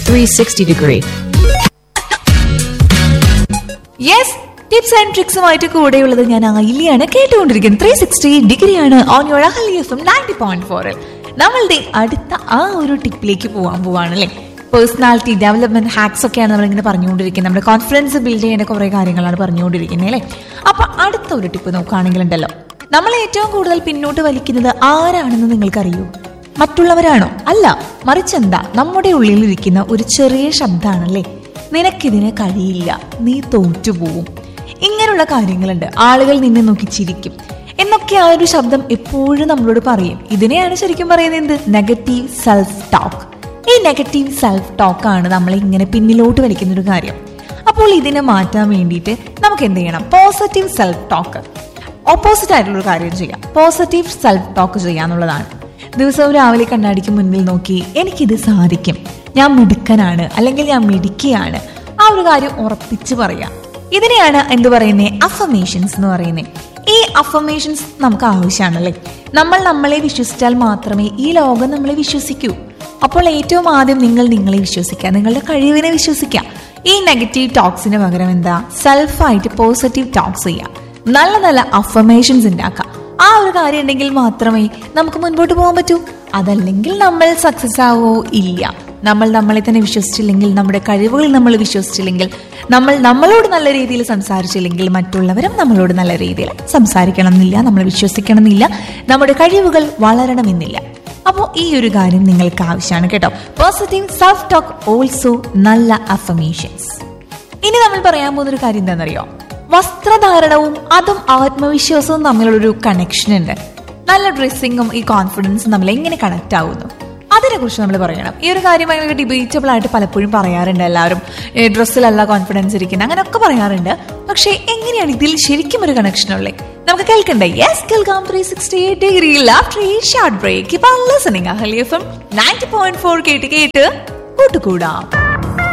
360 degree. Yes tips and ട്രിക്സുമായിട്ട് കൂടെയുള്ളത് ഞാൻ അയിലിയാണ് കേട്ടുകൊണ്ടിരിക്കുന്നത് ത്രീ സിക്സ്റ്റി ഡിഗ്രിയാണ് ഓൺ യുവർ അഹല്യഫും നയൻറ്റി പോയിന്റ് ഫോറിൽ നമ്മളുടെ അടുത്ത ആ ഒരു ടിപ്പിലേക്ക് പോകാൻ പോവാണ് അല്ലേ പേഴ്സണാലിറ്റി ഡെവലപ്മെന്റ് ഹാക്സ് ഒക്കെയാണ് നമ്മളിങ്ങനെ പറഞ്ഞുകൊണ്ടിരിക്കുന്നത് നമ്മുടെ കോൺഫിഡൻസ് ബിൽഡ് ചെയ്യുന്ന കുറേ കാര്യങ്ങളാണ് പറഞ്ഞുകൊണ്ടിരിക്കുന്നത് അല്ലേ അപ്പൊ അടുത്ത ഒരു ടിപ്പ് നോക്കുകയാണെങ്കിൽ ഉണ്ടല്ലോ നമ്മൾ ഏറ്റവും കൂടുതൽ പിന്നോട്ട് വലിക്കുന്നത് ആരാണെന്ന് നിങ്ങൾക്കറിയൂ മറ്റുള്ളവരാണോ അല്ല മറിച്ചെന്താ നമ്മുടെ ഉള്ളിലിരിക്കുന്ന ഒരു ചെറിയ ശബ്ദമാണല്ലേ നിനക്കിതിന് കഴിയില്ല നീ തോറ്റുപോകും ഇങ്ങനെയുള്ള കാര്യങ്ങളുണ്ട് ആളുകൾ നിന്നെ നോക്കി ചിരിക്കും എന്നൊക്കെ ആ ഒരു ശബ്ദം എപ്പോഴും നമ്മളോട് പറയും ഇതിനെയാണ് ശരിക്കും പറയുന്നത് എന്ത് നെഗറ്റീവ് സെൽഫ് ടോക്ക് ഈ നെഗറ്റീവ് സെൽഫ് ടോക്കാണ് നമ്മളെ ഇങ്ങനെ പിന്നിലോട്ട് വലിക്കുന്ന ഒരു കാര്യം അപ്പോൾ ഇതിനെ മാറ്റാൻ വേണ്ടിയിട്ട് നമുക്ക് എന്ത് ചെയ്യണം പോസിറ്റീവ് സെൽഫ് ടോക്ക് ഓപ്പോസിറ്റ് ആയിട്ടുള്ള ഒരു കാര്യം ചെയ്യാം പോസിറ്റീവ് സെൽഫ് ടോക്ക് ചെയ്യാന്നുള്ളതാണ് ദിവസവും രാവിലെ കണ്ണാടിക്ക് മുന്നിൽ നോക്കി എനിക്കിത് സാധിക്കും ഞാൻ മിടുക്കനാണ് അല്ലെങ്കിൽ ഞാൻ മിടുക്കിയാണ് ആ ഒരു കാര്യം ഉറപ്പിച്ച് പറയാം ഇതിനെയാണ് എന്ത് പറയുന്നത് അഫമേഷൻസ് എന്ന് പറയുന്നത് ഈ അഫമേഷൻസ് നമുക്ക് ആവശ്യമാണല്ലേ നമ്മൾ നമ്മളെ വിശ്വസിച്ചാൽ മാത്രമേ ഈ ലോകം നമ്മളെ വിശ്വസിക്കൂ അപ്പോൾ ഏറ്റവും ആദ്യം നിങ്ങൾ നിങ്ങളെ വിശ്വസിക്കുക നിങ്ങളുടെ കഴിവിനെ വിശ്വസിക്കുക ഈ നെഗറ്റീവ് ടോക്സിന് പകരം എന്താ സെൽഫായിട്ട് പോസിറ്റീവ് ടോക്സ് ചെയ്യുക നല്ല നല്ല അഫർമേഷൻസ് ഉണ്ടാക്കാം ആ ഒരു കാര്യം ഉണ്ടെങ്കിൽ മാത്രമേ നമുക്ക് മുൻപോട്ട് പോകാൻ പറ്റൂ അതല്ലെങ്കിൽ നമ്മൾ സക്സസ് ആവോ ഇല്ല നമ്മൾ നമ്മളെ തന്നെ വിശ്വസിച്ചില്ലെങ്കിൽ നമ്മുടെ കഴിവുകളിൽ നമ്മൾ വിശ്വസിച്ചില്ലെങ്കിൽ നമ്മൾ നമ്മളോട് നല്ല രീതിയിൽ സംസാരിച്ചില്ലെങ്കിൽ മറ്റുള്ളവരും നമ്മളോട് നല്ല രീതിയിൽ സംസാരിക്കണം എന്നില്ല നമ്മൾ വിശ്വസിക്കണം എന്നില്ല നമ്മുടെ കഴിവുകൾ വളരണമെന്നില്ല അപ്പോൾ ഈ ഒരു കാര്യം നിങ്ങൾക്ക് ആവശ്യമാണ് കേട്ടോ പോസിറ്റീവ് സെൽഫ് ടോക്ക് ഓൾസോ നല്ല അഫർമേഷൻസ് ഇനി നമ്മൾ പറയാൻ പോകുന്ന ഒരു കാര്യം എന്താണെന്നറിയോ വസ്ത്രധാരണവും അതും ആത്മവിശ്വാസവും തമ്മിലുള്ളൊരു കണക്ഷൻ ഉണ്ട് നല്ല ഡ്രസ്സിങ്ങും ഈ കോൺഫിഡൻസും തമ്മിൽ എങ്ങനെ കണക്ട് ആവുന്നു അതിനെ കുറിച്ച് നമ്മൾ പറയണം ഈ ഒരു കാര്യം ഭയങ്കര ഡിബേറ്റബിൾ ആയിട്ട് പലപ്പോഴും പറയാറുണ്ട് എല്ലാവരും ഈ ഡ്രസ്സിലല്ല കോൺഫിഡൻസ് ഇരിക്കുന്നത് അങ്ങനെയൊക്കെ പറയാറുണ്ട് പക്ഷേ എങ്ങനെയാണ് ഇതിൽ ശരിക്കും ഒരു കണക്ഷൻ ഉള്ളത് നമുക്ക് കേൾക്കണ്ടേ യെസ് കേൾക്കാം three sixty eight degree after ഈ ഷോർട്ട് ബ്രേക്ക് ഇപ്പൊ listening Ahalia FM ninety point four കേട്ട് കേട്ട് കൂട്ടുകൂടാം